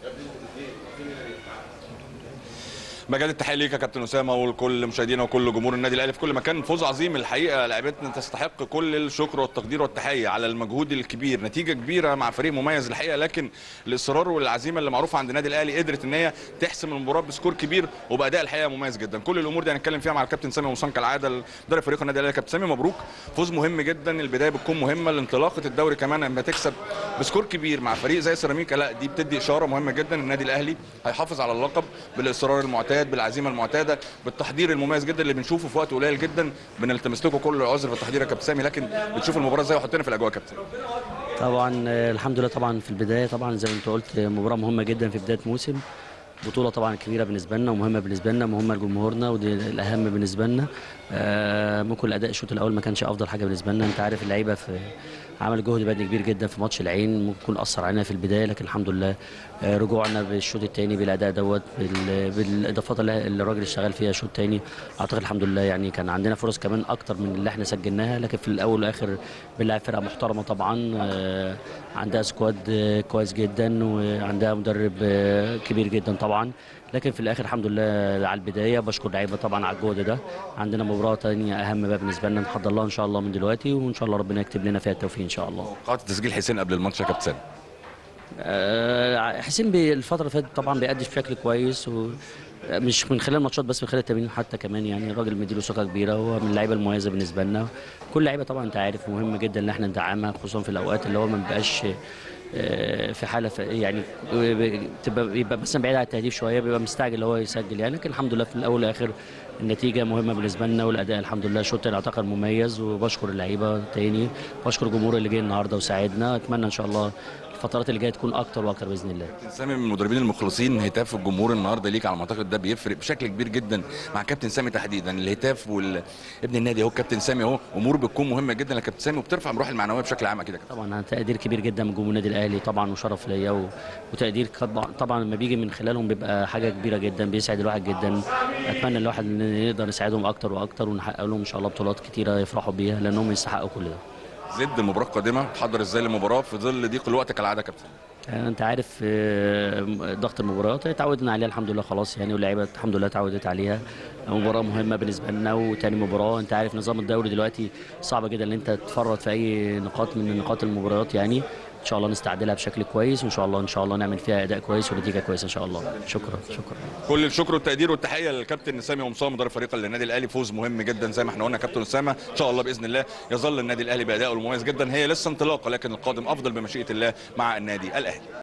مجال التحيه ليك يا كابتن اسامه ولكل مشاهدينا وكل جمهور النادي الاهلي في كل مكان فوز عظيم الحقيقه لعيبتنا تستحق كل الشكر والتقدير والتحيه على المجهود الكبير نتيجه كبيره مع فريق مميز الحقيقه لكن الاصرار والعزيمه اللي معروفه عند النادي الاهلي قدرت ان هي تحسم المباراه بسكور كبير وباداء الحقيقه مميز جدا كل الامور دي هنتكلم فيها مع الكابتن سامي وصان كالعاده مدرب فريق النادي الاهلي كابتن سامي مبروك فوز مهم جدا البدايه بتكون مهمه لانطلاقه الدوري كمان لما تكسب بسكور كبير مع فريق زي سيراميكا لا دي بتدي اشاره مهمه جدا النادي الاهلي هيحافظ على اللقب بالاصرار المعتاد بالعزيمه المعتاده بالتحضير المميز جدا اللي بنشوفه في وقت قليل جدا بنلتمس لكم كل العذر في التحضير يا كابتن سامي لكن بتشوف المباراه ازاي وحطينا في الاجواء يا كابتن طبعا آه، الحمد لله طبعا في البدايه طبعا زي ما انت قلت آه، مباراه مهمه جدا في بدايه موسم بطوله طبعا كبيره بالنسبه لنا ومهمه بالنسبه لنا مهمه لجمهورنا ودي الاهم بالنسبه لنا آه، ممكن الاداء الشوط الاول ما كانش افضل حاجه بالنسبه لنا انت عارف اللعيبه في عمل جهد بدني كبير جدا في ماتش العين ممكن يكون اثر علينا في البدايه لكن الحمد لله آه، رجوعنا بالشوط الثاني بالاداء دوت بال- بالاضافات اللي اللي الراجل اشتغل فيها الشوط الثاني اعتقد الحمد لله يعني كان عندنا فرص كمان اكتر من اللي احنا سجلناها لكن في الاول والاخر بنلعب فرقه محترمه طبعا آه، عندها سكواد آه، كويس جدا وعندها مدرب آه، كبير جدا طبعا لكن في الاخر الحمد لله على البدايه بشكر اللعيبه طبعا على الجهد ده عندنا مباراه ثانيه اهم بقى بالنسبه لنا نحضر لها ان شاء الله من دلوقتي وان شاء الله ربنا يكتب لنا فيها التوفيق ان شاء الله قاعده تسجيل حسين قبل الماتش يا كابتن سامي آه، حسين بي- الفترة اللي فاتت طبعا بيأدي بشكل كويس و مش من خلال الماتشات بس من خلال التمرين حتى كمان يعني الراجل مديله ثقه كبيره وهو من اللعيبه المميزه بالنسبه لنا كل لعيبه طبعا انت عارف مهم جدا ان احنا ندعمها خصوصا في الاوقات اللي هو ما بيبقاش آه، في حاله ف- يعني تبقى بيبقى مثلا بعيد عن التهديف شويه بيبقى مستعجل اللي هو يسجل يعني لكن الحمد لله في الاول والاخر النتيجه مهمه بالنسبه لنا والاداء الحمد لله الشوط الثاني اعتقد مميز وبشكر اللعيبه تاني بشكر الجمهور اللي جه النهارده وساعدنا اتمنى ان شاء الله الفترات اللي جايه تكون اكتر واكتر باذن الله كابتن سامي من المدربين المخلصين هتاف الجمهور النهارده ليك على ما اعتقد ده بيفرق بشكل كبير جدا مع كابتن سامي تحديدا الهتاف وال... ابن النادي اهو كابتن سامي اهو امور بتكون مهمه جدا لكابتن سامي وبترفع من روح المعنويه بشكل عام كده طبعا تقدير كبير جدا من جمهور النادي الاهلي طبعا وشرف ليا و... وتقدير طبعا طبعا لما بيجي من خلالهم بيبقى حاجه كبيره جدا بيسعد الواحد جدا اتمنى الواحد ان نقدر نساعدهم اكتر واكتر ونحقق لهم ان شاء الله بطولات كتيره يفرحوا بيها لانهم يستحقوا كل ده زد المباراه القادمه تحضر ازاي للمباراه في ظل ضيق الوقت كالعاده يا كابتن يعني انت عارف آه، ضغط المباريات اتعودنا عليها الحمد لله خلاص يعني واللعيبه الحمد لله اتعودت عليها مباراه مهمه بالنسبه لنا وتاني مباراه انت عارف نظام الدوري دلوقتي صعب جدا ان انت تفرط في اي نقاط من نقاط المباريات يعني ان شاء الله نستعدلها بشكل كويس وان شاء الله ان شاء الله نعمل فيها اداء كويس ونتيجه كويسه ان شاء الله شكرا شكرا كل الشكر والتقدير والتحيه للكابتن سامي قمصان مدرب فريق النادي الاهلي فوز مهم جدا زي ما احنا قلنا كابتن اسامه ان شاء الله باذن الله يظل النادي الاهلي بادائه المميز جدا هي لسه انطلاقه لكن القادم افضل بمشيئه الله مع النادي الاهلي